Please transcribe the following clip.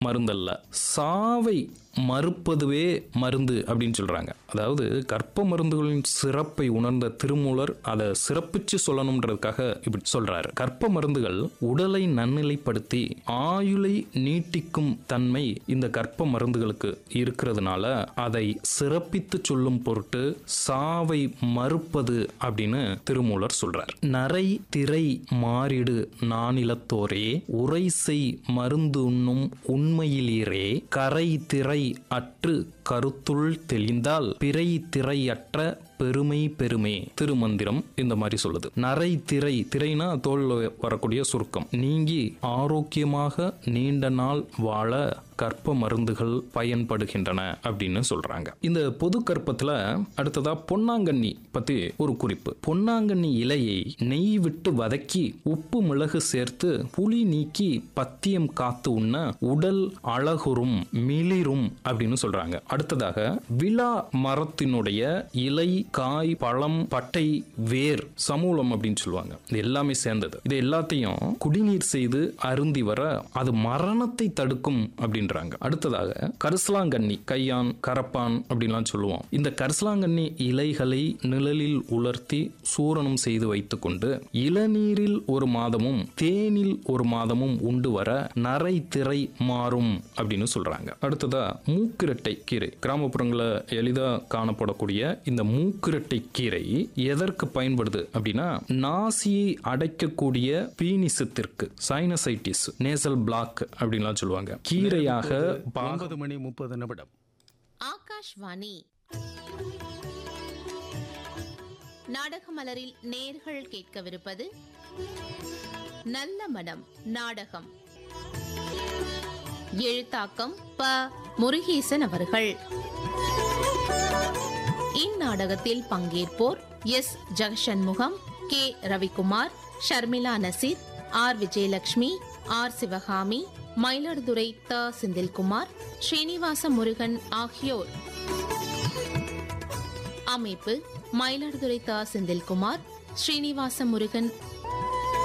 மருந்தல்ல சாவை மறுப்பதுவே மருந்து அப்படின்னு சொல்றாங்க அதாவது கற்ப மருந்துகளின் சிறப்பை உணர்ந்த திருமூலர் அதை சிறப்பிச்சு சொல்லணும்ன்றதுக்காக இப்படி சொல்றாரு கற்ப மருந்துகள் உடலை நன்னிலைப்படுத்தி ஆயுளை நீட்டிக்கும் தன்மை இந்த கற்ப மருந்துகளுக்கு இருக்கிறதுனால அதை சிறப்பித்து சொல்லும் பொருட்டு சாவை மறுப்பது அப்படின்னு திருமூலர் சொல்றார் நரை திரை மாறிடு நானிலத்தோரே உரை செய் மருந்து உண்ணும் உண்மையிலீரே கரை திரை அற்று கருத்துள் தெளிந்தால் பிறை திரையற்ற பெருமை பெருமே திருமந்திரம் இந்த மாதிரி சொல்லுது நரை திரை திரைனா தோல்ல வரக்கூடிய சுருக்கம் நீங்கி ஆரோக்கியமாக நீண்ட நாள் வாழ கற்ப மருந்துகள் பயன்படுகின்றன அப்படின்னு சொல்றாங்க இந்த பொது கற்பத்துல அடுத்ததா பொன்னாங்கண்ணி பத்தி ஒரு குறிப்பு பொன்னாங்கண்ணி இலையை நெய் விட்டு வதக்கி உப்பு மிளகு சேர்த்து புளி நீக்கி பத்தியம் காத்து உண்ண உடல் அழகுறும் மிளிரும் அப்படின்னு சொல்றாங்க அடுத்ததாக விழா மரத்தினுடைய இலை காய் பழம் பட்டை வேர் சமூலம் அப்படின்னு சொல்லுவாங்க இது எல்லாமே சேர்ந்தது இது எல்லாத்தையும் குடிநீர் செய்து அருந்தி வர அது மரணத்தை தடுக்கும் அப்படின்றாங்க அடுத்ததாக கரிசலாங்கண்ணி கையான் கரப்பான் அப்படின்லாம் சொல்லுவோம் இந்த கரிசலாங்கண்ணி இலைகளை நிழலில் உலர்த்தி சூரணம் செய்து வைத்துக்கொண்டு இளநீரில் ஒரு மாதமும் தேனில் ஒரு மாதமும் உண்டு வர நரை திரை மாறும் அப்படின்னு சொல்றாங்க அடுத்ததா மூக்கிரட்டை கீரை கிராமப்புறங்களில் எளிதா காணப்படக்கூடிய இந்த மூக்கிரட்டை கீரை எதற்கு பயன்படுது அப்படின்னா நாசியை அடைக்கக்கூடிய பீனிசத்திற்கு சைனசைட்டிஸ் நேசல் பிளாக் அப்படின்லாம் சொல்லுவாங்க கீரையாக பாக ஒன்பது மணி முப்பது நிமிடம் ஆகாஷ்வாணி நாடகமலரில் நேர்கள் கேட்கவிருப்பது நல்ல மனம் நாடகம் எழுத்தாக்கம் ப முருகேசன் அவர்கள் இந்நாடகத்தில் பங்கேற்போர் S Jegashanmugam K Ravikumar Sharmila Nazeer R Vijayalakshmi R Sivakami Mayiladuthurai த செந்தில்குமார் ஸ்ரீனிவாச முருகன் ஆகியோர் அமைப்பு மயிலாடுதுறை த செந்தில்குமார் ஸ்ரீனிவாச முருகன்